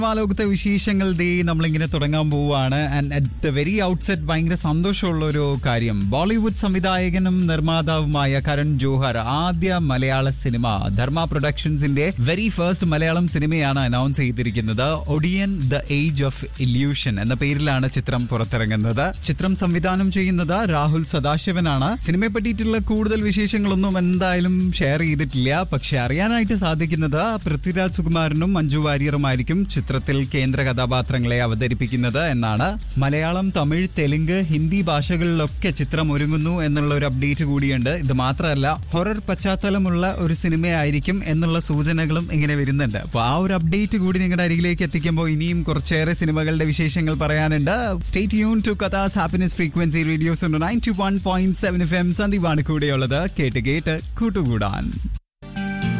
ലോകത്തെ വിശേഷങ്ങൾ ദേ നമ്മളിങ്ങനെ തുടങ്ങാൻ പോവുകയാണ് and at the very outset ഭയങ്കര സന്തോഷമുള്ള ഒരു കാര്യം ബോളിവുഡ് സംവിധായകനും നിർമ്മാതാവുമായ കരൺ ജോഹർ ആദ്യ മലയാള സിനിമ ധർമ്മ പ്രൊഡക്ഷൻസിന്റെ വെരി ഫസ്റ്റ് മലയാളം സിനിമയാണ് അനൗൺസ് ചെയ്തിരിക്കുന്നത് Odiyan the age of illusion എന്ന പേരിലാണ് ചിത്രം പുറത്തിറങ്ങുന്നത് ചിത്രം സംവിധാനം ചെയ്യുന്നത് രാഹുൽ സദാശിവനാണ് സിനിമയെ പറ്റിയിട്ടുള്ള കൂടുതൽ വിശേഷങ്ങളൊന്നും എന്തായാലും ഷെയർ ചെയ്തിട്ടില്ല പക്ഷെ അറിയാനായിട്ട് സാധിക്കുന്നത് പൃഥ്വിരാജ് സുകുമാരനും മഞ്ജു വാര്യറുമായിരിക്കും ചിത്രത്തിൽ കേന്ദ്ര കഥാപാത്രങ്ങളെ അവതരിപ്പിക്കുന്നത് എന്നാണ് മലയാളം തമിഴ് തെലുങ്ക് ഹിന്ദി ഭാഷകളിലൊക്കെ ചിത്രം ഒരുങ്ങുന്നു എന്നുള്ള ഒരു അപ്ഡേറ്റ് കൂടിയുണ്ട് ഇത് മാത്രമല്ല ഹൊറർ പശ്ചാത്തലമുള്ള ഒരു സിനിമയായിരിക്കും എന്നുള്ള സൂചനകളും ഇങ്ങനെ വരുന്നുണ്ട് അപ്പോൾ ആ ഒരു അപ്ഡേറ്റ് കൂടി നിങ്ങളുടെ അരികിലേക്ക് എത്തിക്കുമ്പോൾ ഇനിയും കുറച്ചേറെ സിനിമകളുടെ വിശേഷങ്ങൾ പറയാനുണ്ട് സ്റ്റേറ്റ് യൂൺ ടു കഥാസ് happiness frequency radio's nine two one point seven F M സന്ദീപാണ് കൂടെയുള്ളത് കേട്ട് കേട്ട് കൂട്ടുകൂടാൻ